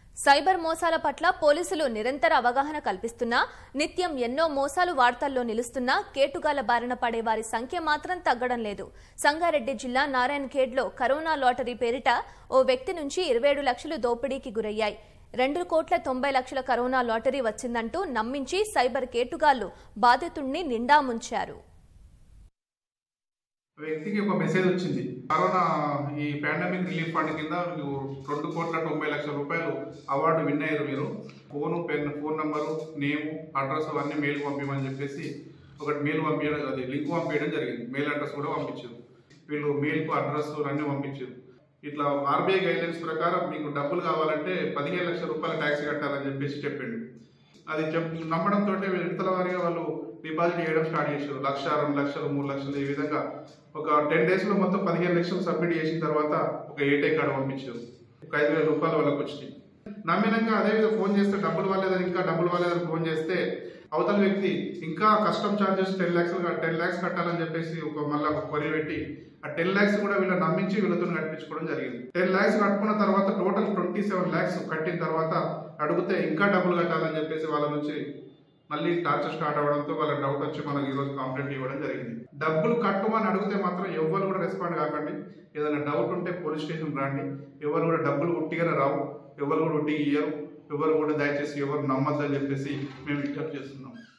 cyber మోసాల పట్ల పోలీసులు నిరంతర అవగాహన కల్పిస్తున్నా నిత్యం ఎన్నో మోసాలు వార్తల్లో నిలుస్తున్నా కేటుగాల బారిన పడే వారి సంఖ్య మాత్రం తగ్గడం లేదు సంగారెడ్డి జిల్లా నారాయణ్ ఖేడ్లో కరోనా లాటరీ పేరిట ఓ వ్యక్తి నుంచి ఇరవై లక్షలు దోపిడీకి గురయ్యాయి రెండు కోట్ల తొంభై లక్షల కరోనా లాటరీ వచ్చిందంటూ నమ్మించి సైబర్ కేటుగాళ్లు బాధితుణ్ణి నిండా ముంచారు వ్యక్తికి ఒక మెసేజ్ వచ్చింది కరోనా ఈ పాండమిక్ రిలీఫ్ ఫండ్ కింద మీకు రెండు కోట్ల తొంభై లక్షల రూపాయలు అవార్డు విన్ అయ్యారు మీరు phone pen phone number name address అన్నీ మెయిల్ పంపించమని చెప్పేసి ఒకటి మెయిల్ పంపించడం అది లింక్ పంపించడం జరిగింది మెయిల్ అడ్రస్ కూడా పంపించారు వీళ్ళు మెయిల్కు అడ్రస్ అన్నీ పంపించారు ఇట్లా ఆర్బీఐ గైడ్లైన్స్ ప్రకారం మీకు డబ్బులు కావాలంటే పదిహేను లక్షల రూపాయల ట్యాక్స్ కట్టాలని చెప్పేసి చెప్పిండు అది చెప్ నమ్మడంతో విడతల వారిగా వాళ్ళు డిపాజిట్ చేయడం స్టార్ట్ చేశారు లక్ష రెండు లక్షలు మూడు లక్షలు ఈ విధంగా ఒక టెన్ డేస్లో మొత్తం పదిహేను లక్షలు సబ్మిట్ చేసిన తర్వాత ఒక ఏటీఎం కార్డు పంపించారు ఒక ఐదు వేల రూపాయలు వాళ్ళకి వచ్చినాయి నమ్మినాక అదే విధంగా ఫోన్ చేస్తే డబ్బులు వాళ్ళేదని ఇంకా డబ్బులు వాళ్ళేదని ఫోన్ చేస్తే అవతల వ్యక్తి ఇంకా custom charges ten lakhs ten lakhs కట్టాలని చెప్పేసి ఒక మళ్ళీ ఒక కొరి పెట్టి ఆ టెన్ ల్యాక్స్ కూడా వీళ్ళ నమ్మించి వీళ్ళతో కట్టించుకోవడం జరిగింది టెన్ ల్యాక్స్ కట్టుకున్న తర్వాత టోటల్ ట్వంటీ సెవెన్ ల్యాక్స్ కట్టిన తర్వాత అడిగితే ఇంకా డబ్బులు కట్టాలని చెప్పేసి వాళ్ళ నుంచి మళ్ళీ టార్చర్ స్టార్ట్ అవ్వడంతో వాళ్ళ డౌట్ వచ్చి మనకి ఈరోజు కంప్లైంట్ ఇవ్వడం జరిగింది డబ్బులు కట్టమని అడిగితే మాత్రం ఎవరు కూడా రెస్పాండ్ కాకండి ఏదైనా డౌట్ ఉంటే పోలీస్ స్టేషన్ రండి ఎవరు కూడా డబ్బులు ఉట్టిగానే రావు ఎవరు కూడా ఉట్టి ఇయ్యరు ఎవరు కూడా దయచేసి ఎవరు నమ్మద్దని చెప్పేసి మేము విజ్ఞప్తి చేస్తున్నాం